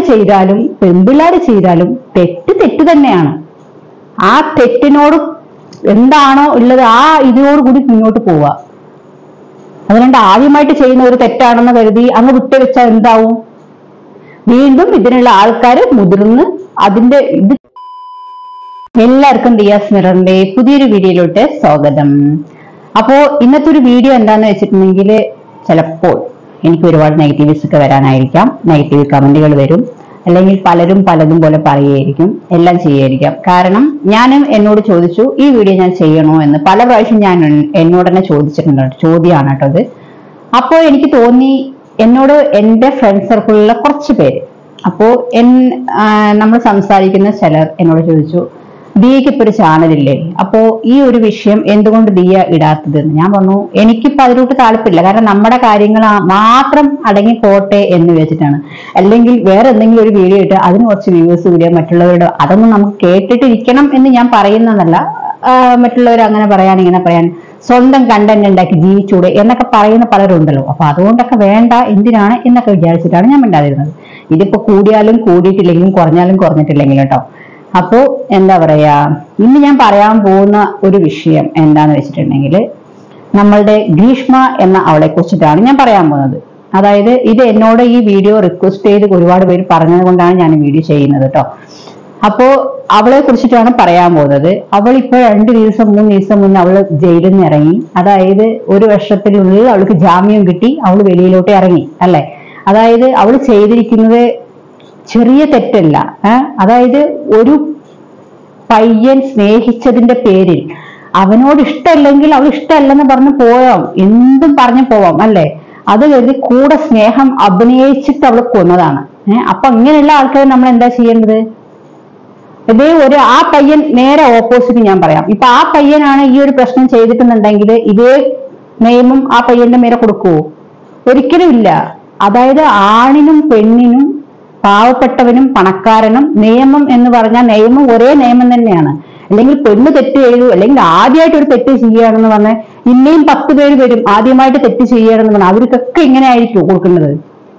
ചെയ്താലും പെൺപിള്ളേർ ചെയ്താലും തെറ്റ് തെറ്റ് തന്നെയാണ് ആ തെറ്റിനോട് എന്താണോ ഉള്ളത് ആ ഇതിനോട് കൂടി മുന്നോട്ട് പോവുക അതുകൊണ്ട് ആദ്യമായിട്ട് ചെയ്യുന്ന ഒരു തെറ്റാണെന്ന് കരുതി അങ്ങ് വിട്ടുവെച്ചാൽ എന്താവും വീണ്ടും ഇതിനുള്ള ആൾക്കാർ മുതിർന്ന് അതിന്റെ ഇത് എല്ലാവർക്കും ദിയാസ് മിററിന്റെ പുതിയൊരു വീഡിയോയിലോട്ട് സ്വാഗതം അപ്പോ ഇന്നത്തെ ഒരു വീഡിയോ എന്താന്ന് വെച്ചിട്ടുണ്ടെങ്കിൽ ചിലപ്പോൾ എനിക്ക് ഒരുപാട് നെഗറ്റീവ്സ് ഒക്കെ വരാനായിരിക്കാം നെഗറ്റീവ് കമന്റുകൾ വരും അല്ലെങ്കിൽ പലരും പലതും പോലെ പറയുകയായിരിക്കും എല്ലാം ചെയ്യുമായിരിക്കാം കാരണം ഞാനും എന്നോട് ചോദിച്ചു ഈ വീഡിയോ ഞാൻ ചെയ്യണോ എന്ന് പല പ്രാവശ്യം ഞാൻ എന്നോട് തന്നെ ചോദിച്ചിട്ടുണ്ട് ചോദ്യമാണ് കേട്ടോ അത് അപ്പോൾ എനിക്ക് തോന്നി എന്നോട് എൻ്റെ ഫ്രണ്ട് സർക്കിളിലെ കുറച്ച് പേര് അപ്പോ എൻ നമ്മൾ സംസാരിക്കുന്ന ചിലർ എന്നോട് ചോദിച്ചു ദിയക്ക് ഇപ്പൊ ഒരു ചാനലില്ലേ അപ്പോ ഈ ഒരു വിഷയം എന്തുകൊണ്ട് ദിയ ഇടാത്തത് എന്ന് ഞാൻ പറഞ്ഞു എനിക്കിപ്പോ അതിലോട്ട് താല്പര്യമില്ല കാരണം നമ്മുടെ കാര്യങ്ങൾ ആ- മാത്രം അടങ്ങി പോട്ടെ എന്ന് വെച്ചിട്ടാണ് അല്ലെങ്കിൽ വേറെ എന്തെങ്കിലും ഒരു വീഡിയോ ഇട്ട് അതിന് കുറച്ച് വ്യൂവേഴ്സ് കൂടിയ മറ്റുള്ളവരുടെ അതൊന്നും നമുക്ക് കേട്ടിട്ടിരിക്കണം എന്ന് ഞാൻ പറയുന്നതല്ല ആ, മറ്റുള്ളവർ അങ്ങനെ പറയാൻ ഇങ്ങനെ പറയാൻ സ്വന്തം കണ്ടന്റ് ഉണ്ടാക്കി ജീവിച്ചൂടെ എന്നൊക്കെ പറയുന്ന പലരുണ്ടല്ലോ അപ്പൊ അതുകൊണ്ടൊക്കെ വേണ്ട എന്തിനാണ് എന്നൊക്കെ വിചാരിച്ചിട്ടാണ് ഞാൻ മിണ്ടാതിരുന്നത് ഇതിപ്പോ കൂടിയാലും കൂടിയിട്ടില്ലെങ്കിലും കുറഞ്ഞാലും കുറഞ്ഞിട്ടില്ലെങ്കിലും കേട്ടോ അപ്പോ എന്താ പറയാ ഇന്ന് ഞാൻ പറയാൻ പോകുന്ന ഒരു വിഷയം എന്താന്ന് വെച്ചിട്ടുണ്ടെങ്കിൽ നമ്മളുടെ ഗ്രീഷ്മ എന്ന അവളെ കുറിച്ചിട്ടാണ് ഞാൻ പറയാൻ പോകുന്നത് അതായത് ഇത് എന്നോട് ഈ വീഡിയോ റിക്വസ്റ്റ് ചെയ്ത് ഒരുപാട് പേര് പറഞ്ഞത് കൊണ്ടാണ് ഞാൻ ഈ വീഡിയോ ചെയ്യുന്നത് കേട്ടോ അപ്പോ അവളെ കുറിച്ചിട്ടാണ് പറയാൻ പോകുന്നത് അവൾ ഇപ്പൊ രണ്ട് ദിവസം മൂന്ന് ദിവസം മുന്നേ അവള് ജയിലിൽ നിന്ന് ഇറങ്ങി അതായത് ഒരു വർഷത്തിനുള്ളിൽ അവൾക്ക് ജാമ്യം കിട്ടി അവൾ വെളിയിലോട്ട് ഇറങ്ങി അല്ലെ അതായത് അവൾ ചെയ്തിരിക്കുന്നത് ചെറിയ തെറ്റല്ല ഏ? അതായത് ഒരു പയ്യൻ സ്നേഹിച്ചതിന്റെ പേരിൽ അവനോട് ഇഷ്ടമല്ലെങ്കിൽ അവൾ ഇഷ്ടമല്ലെന്ന് പറഞ്ഞ് പോവാം എന്തും പറഞ്ഞു പോവാം അല്ലെ അത് കരുതി കൂടെ സ്നേഹം അഭിനയിച്ചിട്ട് അവൾ കൊന്നതാണ് ഏഹ് അപ്പൊ ഇങ്ങനെയുള്ള ആൾക്കാർ നമ്മൾ എന്താ ചെയ്യേണ്ടത് ഇതേ ഒരു ആ പയ്യൻ നേരെ ഓപ്പോസിറ്റ് ഞാൻ പറയാം ഇപ്പൊ ആ പയ്യനാണ് ഈ ഒരു പ്രശ്നം ചെയ്തിട്ടുണ്ടെങ്കിൽ ഇതേ നിയമം ആ പയ്യന്റെ മേലെ കൊടുക്കുവോ ഒരിക്കലും ഇല്ല അതായത് ആണിനും പെണ്ണിനും പാവപ്പെട്ടവനും പണക്കാരനും നിയമം എന്ന് പറഞ്ഞാൽ നിയമം ഒരേ നിയമം തന്നെയാണ് അല്ലെങ്കിൽ പെണ്ണ് തെറ്റ് ചെയ്തു അല്ലെങ്കിൽ ആദ്യമായിട്ട് ഒരു തെറ്റ് ചെയ്യുകയാണെന്ന് പറഞ്ഞാൽ ഇനിയും പത്ത് പേര് വരും ആദ്യമായിട്ട് തെറ്റ് ചെയ്യുകയാണെന്ന് പറഞ്ഞാൽ അവർക്കൊക്കെ ഇങ്ങനെ ആയിരിക്കും കൊടുക്കുന്നത്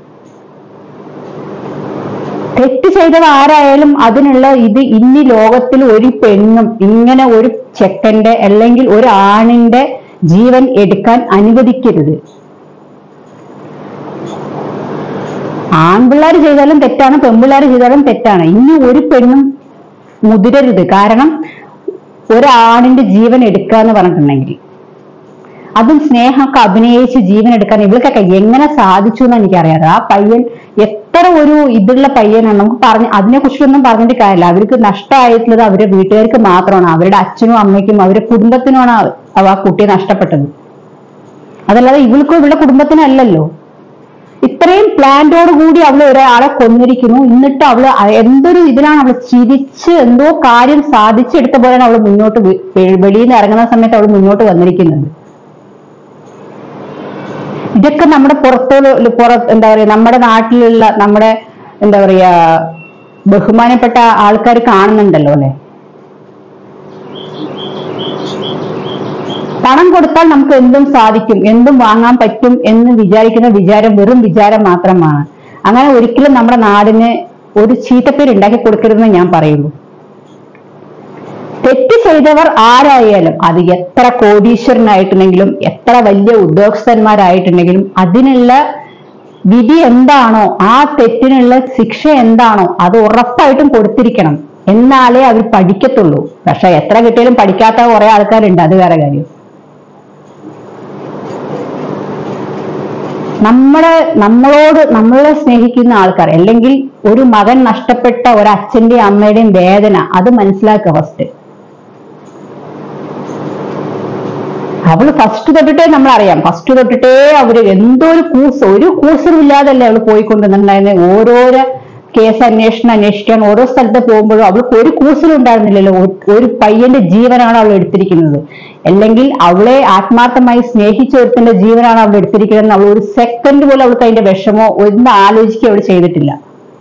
തെറ്റ് ചെയ്തത് ആരായാലും അതിനുള്ള ഇത് ഇനി ലോകത്തിൽ ഒരു പെണ്ണും ഇങ്ങനെ ഒരു ചെക്കന്റെ അല്ലെങ്കിൽ ഒരു ആണിന്റെ ജീവൻ എടുക്കാൻ അനുവദിക്കരുത് ആൺപിള്ളേർ ചെയ്താലും തെറ്റാണ് പെൺപിള്ളേർ ചെയ്താലും തെറ്റാണ് ഇനി ഒരു പെണ്ണും മുതിരരുത് കാരണം ഒരാണിന്റെ ജീവൻ എടുക്കുക എന്ന് പറഞ്ഞിട്ടുണ്ടെങ്കിൽ അതും സ്നേഹമൊക്കെ അഭിനയിച്ച് ജീവൻ എടുക്കാൻ ഇവൾക്കൊക്കെ എങ്ങനെ സാധിച്ചു എന്ന് എനിക്കറിയാതെ ആ പയ്യൻ എത്ര ഒരു ഇതുള്ള പയ്യനാണ് നമുക്ക് പറഞ്ഞ് അതിനെ കുറിച്ചൊന്നും പറഞ്ഞിട്ട് കാര്യമില്ല അവർക്ക് നഷ്ടമായിട്ടുള്ളത് അവരുടെ വീട്ടുകാർക്ക് മാത്രമാണ് അവരുടെ അച്ഛനും അമ്മയ്ക്കും അവരുടെ കുടുംബത്തിനുമാണ് ആ- ആ കുട്ടിയെ നഷ്ടപ്പെട്ടത് അതല്ലാതെ ഇവൾക്കും ഇവളുടെ കുടുംബത്തിനല്ലല്ലോ ഇത്രയും പ്ലാന്റോട് കൂടി അവള് ഒരാളെ കൊന്നിരിക്കുന്നു എന്നിട്ട് അവള് അ- എന്തൊരു ഇതിലാണ് അവള് ചിരിച്ച് എന്തോ കാര്യം സാധിച്ചെടുത്ത പോലെയാണ് അവള് മുന്നോട്ട് വി- വെ- വെളിയിൽ നിന്ന് ഇറങ്ങുന്ന സമയത്ത് അവള് മുന്നോട്ട് വന്നിരിക്കുന്നത് ഇതൊക്കെ നമ്മുടെ പുറത്ത് പുറ എന്താ പറയാ നമ്മുടെ നാട്ടിലുള്ള നമ്മുടെ എന്താ പറയാ ബഹുമാനപ്പെട്ട ആൾക്കാർ കാണുന്നുണ്ടല്ലോ അല്ലെ പണം കൊടുത്താൽ നമുക്ക് എന്തും സാധിക്കും എന്തും വാങ്ങാൻ പറ്റും എന്ന് വിചാരിക്കുന്ന വിചാരം വെറും വിചാരം മാത്രമാണ് അങ്ങനെ ഒരിക്കലും നമ്മുടെ നാടിന് ഒരു ചീത്തപ്പേര് ഉണ്ടാക്കി കൊടുക്കരുതെന്ന് ഞാൻ പറയുള്ളൂ തെറ്റ് ചെയ്തവർ ആരായാലും അത് എത്ര കോടീശ്വരനായിട്ടുണ്ടെങ്കിലും എത്ര വലിയ ഉദ്യോഗസ്ഥന്മാരായിട്ടുണ്ടെങ്കിലും അതിനുള്ള വിധി എന്താണോ ആ തെറ്റിനുള്ള ശിക്ഷ എന്താണോ അത് ഉറപ്പായിട്ടും കൊടുത്തിരിക്കണം എന്നാലേ അവർ പഠിക്കത്തുള്ളൂ പക്ഷെ എത്ര കിട്ടിയാലും പഠിക്കാത്ത കുറെ ആൾക്കാരുണ്ട് അത് വേറെ കാര്യം നമ്മളെ നമ്മളോട് നമ്മളെ സ്നേഹിക്കുന്ന ആൾക്കാർ അല്ലെങ്കിൽ ഒരു മകൻ നഷ്ടപ്പെട്ട ഒരു അച്ഛന്റെയും അമ്മയുടെയും വേദന അത് മനസ്സിലാക്കുക ഫസ്റ്റ് അവള് ഫസ്റ്റ് തൊട്ടിട്ടേ നമ്മൾ അറിയാം ഫസ്റ്റ് തൊട്ടിട്ടേ അവര് എന്തോ ഒരു കൂസ് ഒരു കൂസറും ഇല്ലാതല്ലേ അവള് പോയിക്കൊണ്ടിരുന്നുണ്ടായിരുന്നത് ഓരോരോ കേസ് അന്വേഷണം അന്വേഷിക്കാൻ ഓരോ സ്ഥലത്ത് പോകുമ്പോഴും അവൾക്ക് ഒരു കൂസലും ഉണ്ടായിരുന്നില്ലല്ലോ ഒ- ഒരു പയ്യന്റെ ജീവനാണ് അവൾ എടുത്തിരിക്കുന്നത് അല്ലെങ്കിൽ അവളെ ആത്മാർത്ഥമായി സ്നേഹിച്ച ഒരുത്തിന്റെ ജീവനാണ് അവൾ എടുത്തിരിക്കുന്നത് അവൾ ഒരു സെക്കൻഡ് പോലും അവൾക്ക് അതിന്റെ വിഷമോ ഒന്ന് ആലോചിക്കുക അവൾ ചെയ്തിട്ടില്ല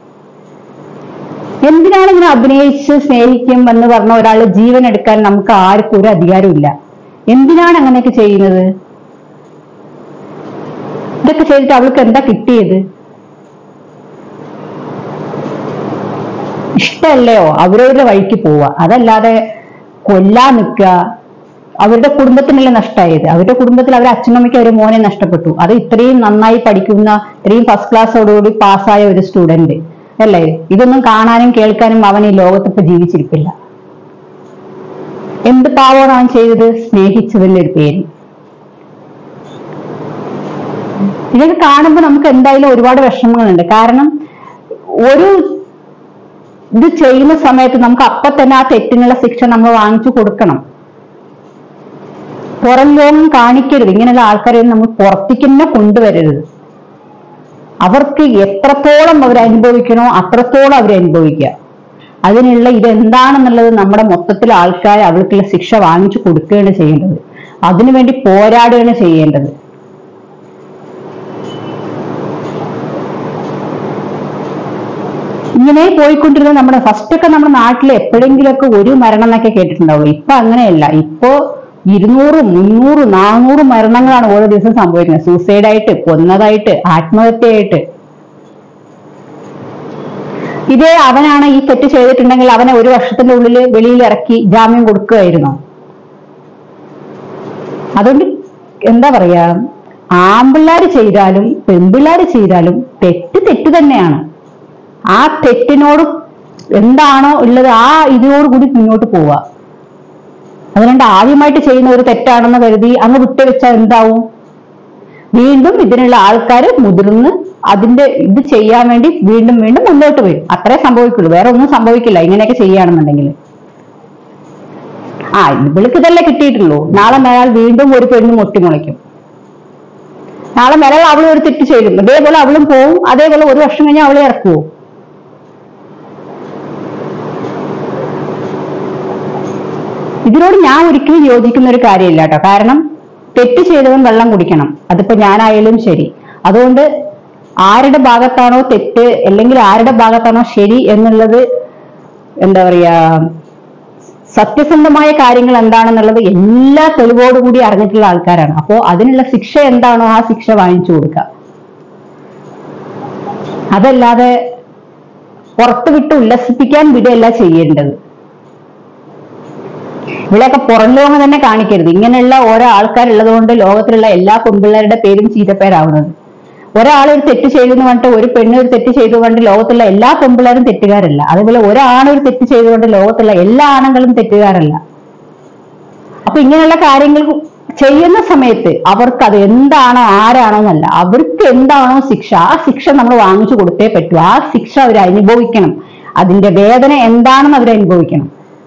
എന്തിനാണ് ഇങ്ങനെ അഭിനയിച്ച് സ്നേഹിക്കും എന്ന് പറഞ്ഞ ഒരാളുടെ ജീവൻ എടുക്കാൻ നമുക്ക് ആർക്കും ഒരു അധികാരമില്ല എന്തിനാണ് അങ്ങനെയൊക്കെ ചെയ്യുന്നത് ഇതൊക്കെ ചെയ്തിട്ട് അവൾക്ക് എന്താ കിട്ടിയത് ഇഷ്ടമല്ലയോ അവരവരുടെ വഴിക്ക് പോവുക അതല്ലാതെ കൊല്ലാൻ നിൽക്കുക അവരുടെ കുടുംബത്തിനല്ലേ നഷ്ടമായത് അവരുടെ കുടുംബത്തിൽ അവരുടെ അച്ഛനമ്മയ്ക്ക് അവരുടെ മോനെ നഷ്ടപ്പെട്ടു അത് ഇത്രയും നന്നായി പഠിക്കുന്ന ഇത്രയും ഫസ്റ്റ് ക്ലാസ്സോടുകൂടി പാസ്സായ ഒരു സ്റ്റുഡന്റ് അല്ലേ ഇതൊന്നും കാണാനും കേൾക്കാനും അവൻ ഈ ലോകത്ത് ഇപ്പൊ ജീവിച്ചിരിപ്പില്ല എന്ത് പാവമാണ് അവൻ ചെയ്തത് സ്നേഹിച്ചതിന്റെ ഒരു പേര് ഇതൊക്കെ കാണുമ്പോൾ നമുക്ക് എന്തായാലും ഒരുപാട് വിഷമങ്ങളുണ്ട് കാരണം ഒരു ഇത് ചെയ്യുന്ന സമയത്ത് നമുക്ക് അപ്പൊ തന്നെ ആ തെറ്റിനുള്ള ശിക്ഷ നമ്മൾ വാങ്ങിച്ചു കൊടുക്കണം പുറം ലോകം കാണിക്കരുത് ഇങ്ങനെയുള്ള ആൾക്കാരെ നമ്മൾ പുറത്തേക്ക് തന്നെ കൊണ്ടുവരരുത് അവർക്ക് എത്രത്തോളം അവർ അനുഭവിക്കണോ അത്രത്തോളം അവർ അനുഭവിക്കുക അതിനുള്ള ഇതെന്താണെന്നുള്ളത് നമ്മുടെ മൊത്തത്തിൽ ആൾക്കാർ അവർക്കുള്ള ശിക്ഷ വാങ്ങിച്ചു കൊടുക്കുകയാണ് ചെയ്യേണ്ടത് അതിനുവേണ്ടി പോരാടുകയാണ് ചെയ്യേണ്ടത് ഇങ്ങനെ പോയിക്കൊണ്ടിരുന്ന നമ്മുടെ ഫസ്റ്റ് ഒക്കെ നമ്മുടെ നാട്ടിൽ എപ്പോഴെങ്കിലുമൊക്കെ ഒരു മരണം എന്നൊക്കെ കേട്ടിട്ടുണ്ടാവുള്ളൂ ഇപ്പൊ അങ്ങനെയല്ല ഇപ്പോ ഇരുന്നൂറ് മുന്നൂറ് നാനൂറ് മരണങ്ങളാണ് ഓരോ ദിവസം സംഭവിക്കുന്നത് സൂസൈഡായിട്ട് കൊന്നതായിട്ട് ആത്മഹത്യയായിട്ട് ഇതേ അവനാണ് ഈ തെറ്റ് ചെയ്തിട്ടുണ്ടെങ്കിൽ അവനെ ഒരു വർഷത്തിന്റെ ഉള്ളിൽ വെളിയിൽ ഇറക്കി ജാമ്യം കൊടുക്കുകയായിരുന്നു അതുകൊണ്ട് എന്താ പറയാ ആമ്പിള്ളാര് ചെയ്താലും പെൺപിള്ളാര് ചെയ്താലും തെറ്റ് തെറ്റ് തന്നെയാണ് ആ തെറ്റിനോട് എന്താണോ ഉള്ളത് ആ ഇതിനോട് കൂടി മുന്നോട്ട് പോവുക അതുകൊണ്ട് ആദ്യമായിട്ട് ചെയ്യുന്ന ഒരു തെറ്റാണെന്ന് കരുതി അങ്ങ് വിട്ടുവെച്ചാൽ എന്താവും വീണ്ടും ഇതിനുള്ള ആൾക്കാർ മുതിർന്ന് അതിന്റെ ഇത് ചെയ്യാൻ വേണ്ടി വീണ്ടും വീണ്ടും മുന്നോട്ട് വരും അത്രേ സംഭവിക്കുള്ളൂ വേറെ ഒന്നും സംഭവിക്കില്ല ഇങ്ങനെയൊക്കെ ചെയ്യുകയാണെന്നുണ്ടെങ്കിൽ ആ ഇവൾക്ക് ഇതല്ലേ കിട്ടിയിട്ടുള്ളൂ നാളെ മേലാൽ വീണ്ടും ഒരു പെണ്ണ് മുട്ടിമുളയ്ക്കും നാളെ മേലാൽ അവളും ഒരു തെറ്റ് ചെയ്യും അതേപോലെ അവളും പോവും അതേപോലെ ഒരു വർഷം കഴിഞ്ഞാൽ അവളെ ഇറക്കുവോ ഇതിനോട് ഞാൻ ഒരിക്കലും യോജിക്കുന്ന ഒരു കാര്യമില്ല കേട്ടോ കാരണം തെറ്റ് ചെയ്തവൻ വെള്ളം കുടിക്കണം അതിപ്പോ ഞാനായാലും ശരി അതുകൊണ്ട് ആരുടെ ഭാഗത്താണോ തെറ്റ് അല്ലെങ്കിൽ ആരുടെ ഭാഗത്താണോ ശരി എന്നുള്ളത് എന്താ പറയാ സത്യസന്ധമായ കാര്യങ്ങൾ എന്താണെന്നുള്ളത് എല്ലാ തെളിവോടുകൂടി അറിഞ്ഞിട്ടുള്ള ആൾക്കാരാണ് അപ്പോ അതിനുള്ള ശിക്ഷ എന്താണോ ആ ശിക്ഷ വാങ്ങിച്ചു കൊടുക്കുക അതല്ലാതെ പുറത്തു വിട്ട് ഉല്ലസിപ്പിക്കാൻ വിടുകയല്ല ചെയ്യേണ്ടത് ഇവിടെയൊക്കെ പുറം ലോകം തന്നെ കാണിക്കരുത് ഇങ്ങനെയുള്ള ഓരോ ആൾക്കാരുള്ളത് കൊണ്ട് ലോകത്തിലുള്ള എല്ലാ പെൺപിള്ളേരുടെ പേരും ചീത്തപ്പേരാവുന്നത് ഒരാൾ ഒരു തെറ്റ് ചെയ്തു എന്ന് പറഞ്ഞിട്ട് ഒരു പെണ്ണ് ഒരു തെറ്റ് ചെയ്തു കൊണ്ട് ലോകത്തുള്ള എല്ലാ പെൺപിള്ളേരും തെറ്റുകാരല്ല അതേപോലെ ഒരാണ് ഒരു തെറ്റ് ചെയ്തുകൊണ്ട് ലോകത്തുള്ള എല്ലാ ആണുങ്ങളും തെറ്റുകാരല്ല അപ്പൊ ഇങ്ങനെയുള്ള കാര്യങ്ങൾ ചെയ്യുന്ന സമയത്ത് അവർക്ക് അത് എന്താണോ ആരാണോ എന്നല്ല അവർക്ക് എന്താണോ ശിക്ഷ ആ ശിക്ഷ നമ്മൾ വാങ്ങിച്ചു കൊടുത്തേ പറ്റൂ ആ ശിക്ഷ അവർ അനുഭവിക്കണം അതിന്റെ വേദന എന്താണെന്ന് അവർ അനുഭവിക്കണം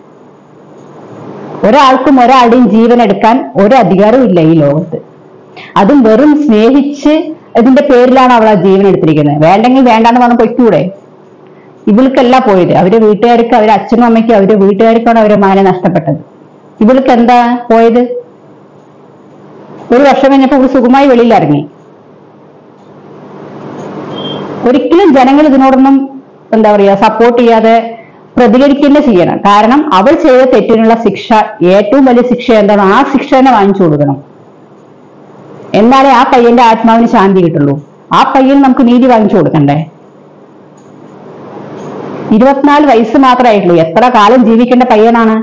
ഒരാൾക്കും ഒരാളുടെയും ജീവൻ എടുക്കാൻ ഒരു അധികാരവും ഇല്ല ഈ ലോകത്ത് അതും വെറും സ്നേഹിച്ച് ഇതിന്റെ പേരിലാണ് അവൾ ആ ജീവൻ എടുത്തിരിക്കുന്നത് വേണ്ടെങ്കിൽ വേണ്ടാന്ന് പറഞ്ഞ് പൊയ്ക്കൂടെ ഇവൾക്കല്ല പോയത് അവരുടെ വീട്ടുകാർക്ക് അവരുടെ അച്ഛനും അമ്മയ്ക്കും അവരുടെ വീട്ടുകാർക്കാണ് അവരുടെ മകനെ നഷ്ടപ്പെട്ടത് ഇവൾക്ക് എന്താ പോയത് ഒരു വർഷം കഴിഞ്ഞപ്പോ ഇവൾ സുഖമായി വെളിയിൽ ഇറങ്ങി ഒരിക്കലും ജനങ്ങൾ ഇതിനോടൊന്നും എന്താ പറയാ സപ്പോർട്ട് ചെയ്യാതെ പ്രതികരിക്കുക ചെയ്യണം കാരണം അവൾ ചെയ്ത തെറ്റിനുള്ള ശിക്ഷ ഏറ്റവും വലിയ ശിക്ഷ എന്താണ് ആ ശിക്ഷ തന്നെ വാങ്ങിച്ചു കൊടുക്കണം എന്നാലേ ആ പയ്യന്റെ ആത്മാവിന് ശാന്തി കിട്ടുള്ളൂ ആ പയ്യന് നമുക്ക് നീതി വാങ്ങിച്ചു കൊടുക്കണ്ടേ ഇരുപത്തിനാല് വയസ്സ് മാത്രമായിട്ടുള്ളൂ എത്ര കാലം ജീവിക്കേണ്ട പയ്യനാണ്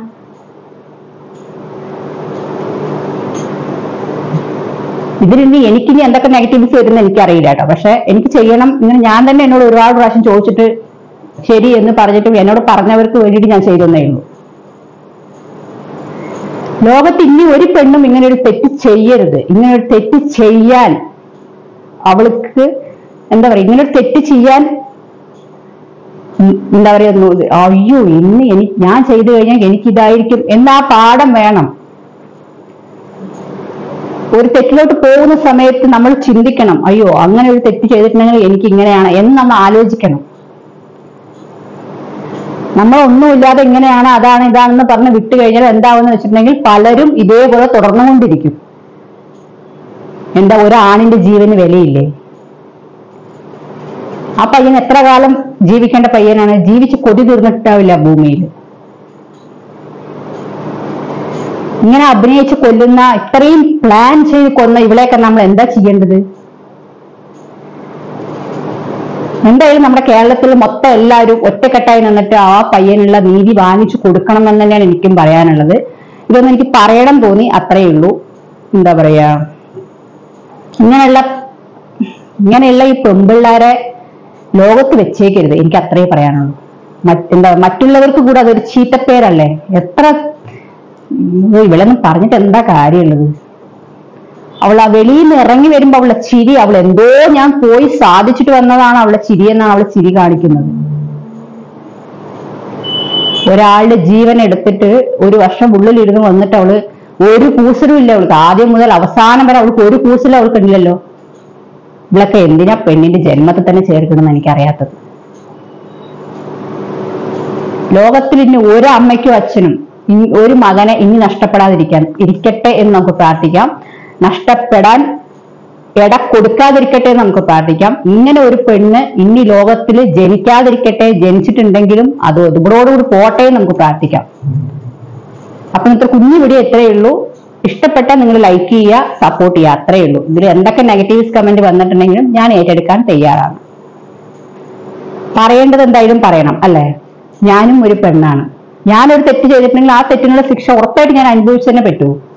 ഇതിലിനി എനിക്കിനി എന്തൊക്കെ നെഗറ്റീവ്സ് വരുന്ന എനിക്കറിയില്ല കേട്ടോ പക്ഷെ എനിക്ക് ചെയ്യണം ഇങ്ങനെ ഞാൻ തന്നെ എന്നോട് ഒരുപാട് പ്രാവശ്യം ചോദിച്ചിട്ട് ശരി എന്ന് പറഞ്ഞിട്ടും എന്നോട് പറഞ്ഞവർക്ക് വേണ്ടിയിട്ട് ഞാൻ ചെയ്തെന്നേ ഉള്ളൂ ലോകത്ത് ഇനി ഒരു പെണ്ണും ഇങ്ങനെ ഒരു തെറ്റ് ചെയ്യരുത് ഇങ്ങനെ ഒരു തെറ്റ് ചെയ്യാൻ അവൾക്ക് എന്താ പറയാ ഇങ്ങനെ ഒരു തെറ്റ് ചെയ്യാൻ ഉം, എന്താ പറയാ നോ- അയ്യോ ഇന്ന് എനിക്ക് ഞാൻ ചെയ്തു കഴിഞ്ഞാൽ എനിക്ക് ഇതായിരിക്കും എന്നാ പാഠം വേണം ഒരു തെറ്റിലോട്ട് പോകുന്ന സമയത്ത് നമ്മൾ ചിന്തിക്കണം അയ്യോ അങ്ങനെ ഒരു തെറ്റ് ചെയ്തിട്ടുണ്ടെങ്കിൽ എനിക്ക് ഇങ്ങനെയാണ് എന്ന് നമ്മൾ ആലോചിക്കണം നമ്മളൊന്നുമില്ലാതെ ഇങ്ങനെയാണ് അതാണ് ഇതാണെന്ന് പറഞ്ഞ് വിട്ടു കഴിഞ്ഞാൽ എന്താവെന്ന് വെച്ചിട്ടുണ്ടെങ്കിൽ പലരും ഇതേപോലെ തുടർന്നുകൊണ്ടിരിക്കും എന്താ ഒരാണിന്റെ ജീവന് വിലയില്ലേ ആ പയ്യൻ എത്ര കാലം ജീവിക്കേണ്ട പയ്യനാണ് ജീവിച്ച് കൊതി തീർന്നിട്ടാവില്ല ഭൂമിയിൽ ഇങ്ങനെ അഭിനയിച്ച് കൊല്ലുന്ന ഇത്രയും പ്ലാൻ ചെയ്ത് കൊന്ന ഇവളെയൊക്കെ നമ്മൾ എന്താ ചെയ്യേണ്ടത് എന്തായാലും നമ്മുടെ കേരളത്തിൽ മൊത്തം എല്ലാവരും ഒറ്റക്കെട്ടായി നിന്നിട്ട് ആ പയ്യനുള്ള നീതി വാങ്ങിച്ചു കൊടുക്കണം എന്ന് തന്നെയാണ് എനിക്കും പറയാനുള്ളത് ഇതൊന്നും എനിക്ക് പറയണം തോന്നി അത്രയേ ഉള്ളൂ എന്താ പറയാ ഇങ്ങനെയുള്ള ഇങ്ങനെയുള്ള ഈ പെമ്പിള്ളാരെ ലോകത്ത് വെച്ചേക്കരുത് എനിക്ക് അത്രേ പറയാനുള്ളൂ മറ്റ് എന്താ മറ്റുള്ളവർക്ക് കൂടെ അതൊരു ചീത്തപ്പേരല്ലേ എത്ര ഉം, ഇവളൊന്നും പറഞ്ഞിട്ട് എന്താ കാര്യമുള്ളത് അവൾ ആ വെളിയിൽ നിന്ന് ഇറങ്ങി വരുമ്പോ അവളുടെ ചിരി അവൾ എന്തോ ഞാൻ പോയി സാധിച്ചിട്ട് വന്നതാണ് അവളുടെ ചിരി എന്നാണ് അവൾ ചിരി കാണിക്കുന്നത് ഒരാളുടെ ജീവൻ എടുത്തിട്ട് ഒരു വർഷം ഉള്ളിലിരുന്ന് വന്നിട്ട് അവള് ഒരു കൂസലും ഇല്ല അവൾക്ക് ആദ്യം മുതൽ അവസാനം വരെ അവൾക്ക് ഒരു കൂസലും അവൾക്ക് ഇല്ലല്ലോ ഇവളൊക്കെ എന്തിനാ പെണ്ണിന്റെ ജന്മത്തിൽ തന്നെ ചേർക്കണമെന്ന് എനിക്കറിയാത്തത് ലോകത്തിൽ ഇനി ഒരു അമ്മയ്ക്കും അച്ഛനും ഇനി ഒരു മകനെ ഇനി നഷ്ടപ്പെടാതിരിക്കാൻ ഇരിക്കട്ടെ എന്ന് നമുക്ക് പ്രാർത്ഥിക്കാം നഷ്ടപ്പെടാൻ ഇട കൊടുക്കാതിരിക്കട്ടെ എന്ന് നമുക്ക് പ്രാർത്ഥിക്കാം ഇങ്ങനെ ഒരു പെണ്ണ് ഇനി ലോകത്തിൽ ജനിക്കാതിരിക്കട്ടെ ജനിച്ചിട്ടുണ്ടെങ്കിലും അത് ഇവരോടുകൂടി പോട്ടെ എന്ന് നമുക്ക് പ്രാർത്ഥിക്കാം അപ്പൊ ഇന്നത്തെ കുഞ്ഞു വീഡിയോ എത്രയേ ഉള്ളൂ ഇഷ്ടപ്പെട്ടാൽ നിങ്ങൾ ലൈക്ക് ചെയ്യുക സപ്പോർട്ട് ചെയ്യുക അത്രയേ ഉള്ളൂ ഇതിൽ എന്തൊക്കെ നെഗറ്റീവ്സ് കമന്റ് വന്നിട്ടുണ്ടെങ്കിലും ഞാൻ ഏറ്റെടുക്കാൻ തയ്യാറാണ് പറയേണ്ടത് എന്തായാലും പറയണം അല്ലേ ഞാനും ഒരു പെണ്ണാണ് ഞാനൊരു തെറ്റ് ചെയ്തിട്ടുണ്ടെങ്കിൽ ആ തെറ്റിനുള്ള ശിക്ഷ ഉറപ്പായിട്ട് ഞാൻ അനുഭവിച്ചു തന്നെ പറ്റൂ